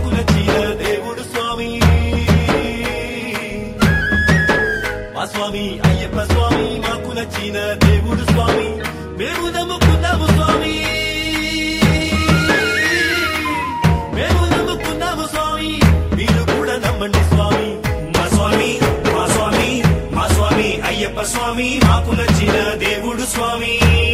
మాకు నచ్చిన దేవుడు స్వామి మా స్వామి అయ్యప్ప స్వామి మాకు నచ్చిన దేవుడు స్వామి మేము నమ్ముకున్నాము స్వామి మేము నమ్ముకున్నాము స్వామి మీరు కూడా నమ్మండి స్వామి మా స్వామి మా స్వామి మా స్వామి అయ్యప్ప స్వామి మాకు నచ్చిన దేవుడు స్వామి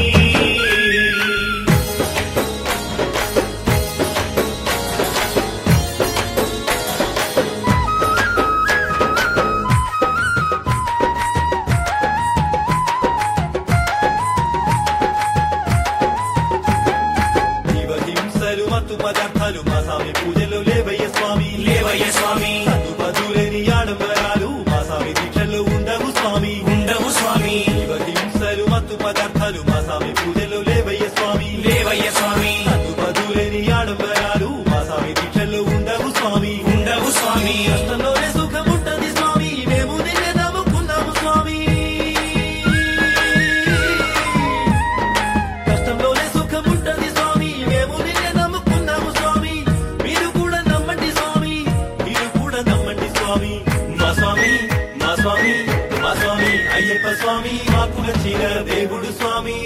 జీవ హింసలు మత్తు పదార్థాలు మా స్వామి పూజలు లేవయ్య స్వామి లేవయ్య స్వామి అద్దు బదులేని ఆడంబరాలు మా స్వామి దీక్షలు ఉండవు స్వామి ఉండవు స్వామి జీవ హింసలు మత్తు పదార్థాలు మా స్వామి పూజలు లేవయ్య స్వామి లేవయ్య స్వామి అద్దు బదులేని ఆడంబరాలు మా స్వామి దీక్షలు ఉండవు స్వామి ఉండవు స్వామి కష్టంలోనే సుఖం ఉంటది స్వామి మేము నిన్నే నమ్ముకున్నాము స్వామి కష్టంలోనే సుఖం ఉంటది స్వామి మేము నిన్నే నమ్ముకున్నాము స్వామి మీరు కూడా నమ్మండి స్వామి మీరు కూడా నమ్మండి స్వామి మా స్వామి మా స్వామి మా స్వామి అయ్యప్ప స్వామి మాకు నచ్చిన దేవుడు స్వామి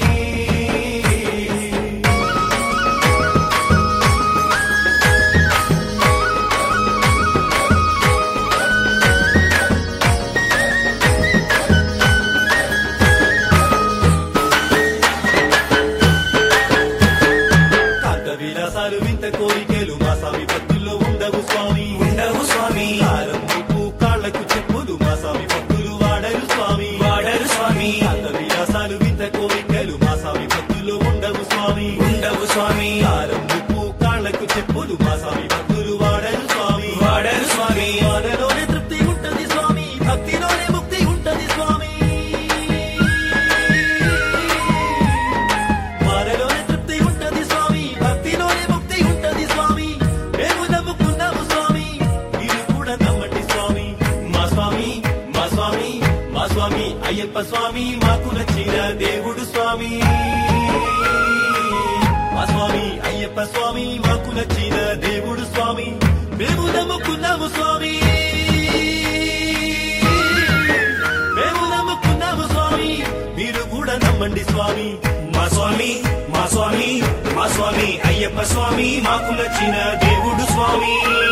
కాంత విలాసాలు వింత కోరికలు మా స్వామి భక్తుల్లో ఉండవు స్వామి ఉండవు స్వామి కారం ఉప్పు కాళ్లకు చెప్పులు మా స్వామి భక్తులు వాడరు స్వామి వాడరు స్వామి కాంత విలాసాలు వింత కోరికలు మా స్వామి భక్తుల్లో ఉండవు స్వామి ఉండవు స్వామి కారం ఉప్పు కాళ్లకు చెప్పులు మా స్వామి భక్తులు వాడరు స్వామి వాడరు స్వామి వాడలోనే తృప్తి ఉంటది స్వామి భక్తిలోనే ముక్తి ఉంటది స్వామి వాడలోనే తృప్తి ఉంటది స్వామి భక్తిలోనే ముక్తి ఉంటది స్వామి మేము నమ్ముకున్నాము స్వామి మీరు కూడా నమ్మండి స్వామి మా స్వామి మా స్వామి మా స్వామి అయ్యప్ప స్వామి మాకు నచ్చిన దేవుడు స్వామి మా స్వామి అయ్యప్ప స్వామి మాకు నచ్చిన దేవుడు స్వామి మేము నమ్ముకున్నాము స్వామి మేము నమ్ముకున్నాము స్వామి మీరు కూడా నమ్మండి స్వామి మా స్వామి మా స్వామి మా స్వామి అయ్యప్ప స్వామి మాకు నచ్చిన దేవుడు స్వామి